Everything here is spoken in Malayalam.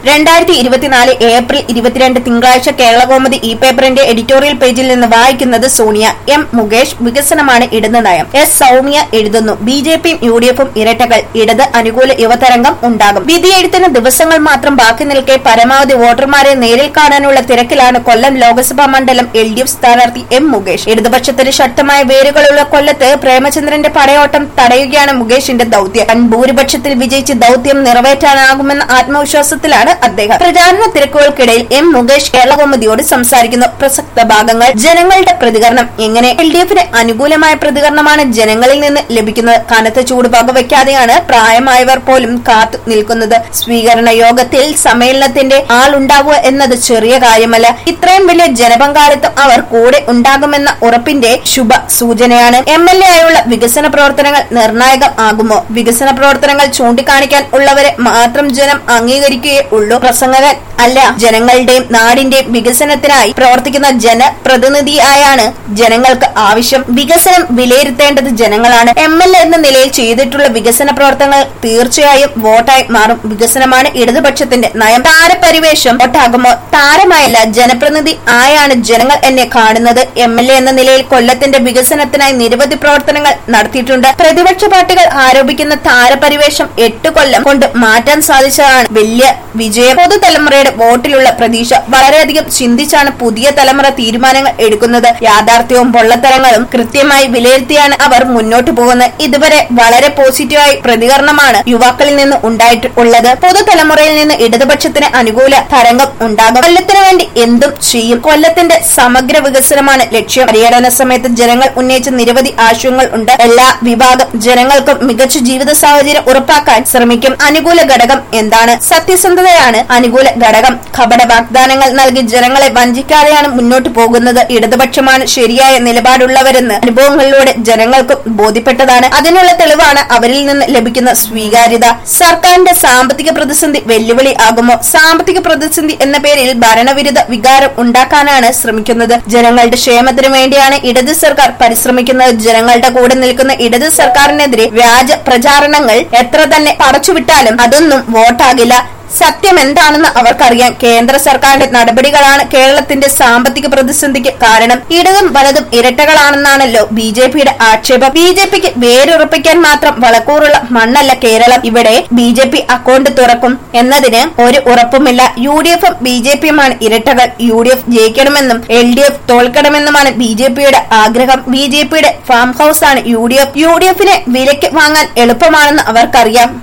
രണ്ടായിരത്തി ഇരുപത്തിനാല് ഏപ്രിൽ ഇരുപത്തിരണ്ട് തിങ്കളാഴ്ച കേരളകൗമുദി ഇ പേപ്പറിന്റെ എഡിറ്റോറിയൽ പേജിൽ നിന്ന് വായിക്കുന്നത് സോണിയ എം മുകേഷ് വികസനമാണ് ഇടത് നയം എസ് സൗമ്യ എഴുതുന്നു ബി ജെ പിയും യു ഡി എഫും ഇരട്ടകൾ ഇടത് അനുകൂല യുവതരംഗം ഉണ്ടാകും വിധിയെഴുത്തിന് ദിവസങ്ങൾ മാത്രം ബാക്കി നിൽക്കെ പരമാവധി വോട്ടർമാരെ നേരിൽ കാണാനുള്ള തിരക്കിലാണ് കൊല്ലം ലോക്സഭാ മണ്ഡലം എൽ ഡി എഫ് സ്ഥാനാർത്ഥി എം മുകേഷ് ഇടതുപക്ഷത്തിന് ശക്തമായ വേരുകളുള്ള കൊല്ലത്ത് പ്രേമചന്ദ്രന്റെ പടയോട്ടം തടയുകയാണ് മുകേഷിന്റെ ദൌത്യം വൻ ഭൂരിപക്ഷത്തിൽ വിജയിച്ച് ദൌത്യം നിറവേറ്റാനാകുമെന്ന ആത്മവിശ്വാസത്തിലാണ് അദ്ദേഹം പ്രചാരണ തിരക്കുകൾക്കിടയിൽ എം മുകേഷ് കേരളകൗമുദിയോട് സംസാരിക്കുന്നു പ്രസക്ത ഭാഗങ്ങൾ ജനങ്ങളുടെ പ്രതികരണം എങ്ങനെ എൽ ഡി എഫിന് അനുകൂലമായ പ്രതികരണമാണ് ജനങ്ങളിൽ നിന്ന് ലഭിക്കുന്നത് കനത്ത ചൂട് വകവയ്ക്കാതെയാണ് പ്രായമായവർ പോലും കാത്തു നിൽക്കുന്നത് സ്വീകരണ യോഗത്തിൽ സമ്മേളനത്തിന്റെ ആളുണ്ടാവുക എന്നത് ചെറിയ കാര്യമല്ല ഇത്രയും വലിയ ജനപങ്കാളിത്തം അവർ കൂടെ ഉണ്ടാകുമെന്ന ഉറപ്പിന്റെ ശുഭ സൂചനയാണ് എം എൽ എ ആയുള്ള വികസന പ്രവർത്തനങ്ങൾ നിർണായകം ആകുമോ വികസന പ്രവർത്തനങ്ങൾ ചൂണ്ടിക്കാണിക്കാൻ ഉള്ളവരെ മാത്രം ജനം അംഗീകരിക്കുകയേ ഉള്ളൂ പ്രസംഗകൻ അല്ല ജനങ്ങളുടെയും നാടിന്റെയും വികസനത്തിനായി പ്രവർത്തിക്കുന്ന ജനപ്രതിനിധിയായാണ് ജനങ്ങൾക്ക് ആവശ്യം വികസനം വിലയിരുത്തേണ്ടത് ജനങ്ങളാണ് എം എൽ എ എന്ന നിലയിൽ ചെയ്തിട്ടുള്ള വികസന പ്രവർത്തനങ്ങൾ തീർച്ചയായും വോട്ടായി മാറും വികസനമാണ് ഇടതുപക്ഷത്തിന്റെ നയം താരപരിവേഷം വോട്ടാകുമോ താരമായല്ല ജനപ്രതിനിധി ആയാണ് ജനങ്ങൾ എന്നെ കാണുന്നത് എം എൽ എ എന്ന നിലയിൽ കൊല്ലത്തിന്റെ വികസനത്തിനായി നിരവധി പ്രവർത്തനങ്ങൾ നടത്തിയിട്ടുണ്ട് പ്രതിപക്ഷ പാർട്ടികൾ ആരോപിക്കുന്ന താരപരിവേഷം എട്ട് കൊല്ലം കൊണ്ട് മാറ്റാൻ സാധിച്ചതാണ് വലിയ വിജയം പുതുതലമുറയുടെ വോട്ടിലുള്ള പ്രതീക്ഷ വളരെയധികം ചിന്തിച്ചാണ് പുതിയ തലമുറ തീരുമാനങ്ങൾ എടുക്കുന്നത് യാഥാർത്ഥ്യവും പൊള്ളത്തരങ്ങളും കൃത്യമായി വിലയിരുത്തിയാണ് അവർ മുന്നോട്ട് പോകുന്നത് ഇതുവരെ വളരെ പോസിറ്റീവായി പ്രതികരണമാണ് യുവാക്കളിൽ നിന്ന് ഉണ്ടായിട്ടുള്ളത് പുതുതലമുറയിൽ നിന്ന് ഇടതുപക്ഷത്തിന് അനുകൂല തരംഗം ഉണ്ടാകും കൊല്ലത്തിന് വേണ്ടി എന്തും ചെയ്യും കൊല്ലത്തിന്റെ സമഗ്ര വികസനമാണ് ലക്ഷ്യം പര്യടന സമയത്ത് ജനങ്ങൾ ഉന്നയിച്ച നിരവധി ആശയങ്ങൾ ഉണ്ട് എല്ലാ വിഭാഗം ജനങ്ങൾക്കും മികച്ച ജീവിത സാഹചര്യം ഉറപ്പാക്കാൻ ശ്രമിക്കും അനുകൂല ഘടകം എന്താണ് സത്യസന്ധതയാണ് അനുകൂല ഘടകം കപട വാഗ്ദാനങ്ങൾ നൽകി ജനങ്ങളെ വഞ്ചിക്കാതെയാണ് മുന്നോട്ട് പോകുന്നത് ഇടതുപക്ഷമാണ് ശരിയായ നിലപാടുള്ളവരെന്ന് അനുഭവങ്ങളിലൂടെ ജനങ്ങൾക്ക് ബോധ്യപ്പെട്ടതാണ് അതിനുള്ള തെളിവാണ് അവരിൽ നിന്ന് ലഭിക്കുന്ന സ്വീകാര്യത സർക്കാരിന്റെ സാമ്പത്തിക പ്രതിസന്ധി വെല്ലുവിളി ആകുമോ സാമ്പത്തിക പ്രതിസന്ധി എന്ന പേരിൽ ഭരണവിരുദ്ധ വികാരം ഉണ്ടാക്കാനാണ് ശ്രമിക്കുന്നത് ജനങ്ങളുടെ ക്ഷേമത്തിനു വേണ്ടിയാണ് ഇടത് സർക്കാർ പരിശ്രമിക്കുന്നത് ജനങ്ങളുടെ കൂടെ നിൽക്കുന്ന ഇടത് സർക്കാരിനെതിരെ വ്യാജ പ്രചാരണങ്ങൾ എത്ര തന്നെ പടച്ചുവിട്ടാലും അതൊന്നും വോട്ടാകില്ല സത്യം എന്താണെന്ന് അവർക്കറിയാം കേന്ദ്ര സർക്കാരിന്റെ നടപടികളാണ് കേരളത്തിന്റെ സാമ്പത്തിക പ്രതിസന്ധിക്ക് കാരണം ഇടതും വലതും ഇരട്ടകളാണെന്നാണല്ലോ ബി ജെ പിയുടെ ആക്ഷേപം ബി ജെ പിക്ക് വേരുറപ്പിക്കാൻ മാത്രം വളക്കൂറുള്ള മണ്ണല്ല കേരളം ഇവിടെ ബി ജെ പി അക്കൗണ്ട് തുറക്കും എന്നതിന് ഒരു ഉറപ്പുമില്ല യു ഡി എഫും ബി ജെ പിയുമാണ് ഇരട്ടകൾ യു ഡി എഫ് ജയിക്കണമെന്നും എൽ ഡി എഫ് തോൽക്കണമെന്നുമാണ് ബി ജെ പിയുടെ ആഗ്രഹം ബി ജെ പിയുടെ ഫാം ഹൌസ് ആണ് U D F U D എഫിനെ വിലയ്ക്ക് വാങ്ങാൻ എളുപ്പമാണെന്ന് അവർക്കറിയാം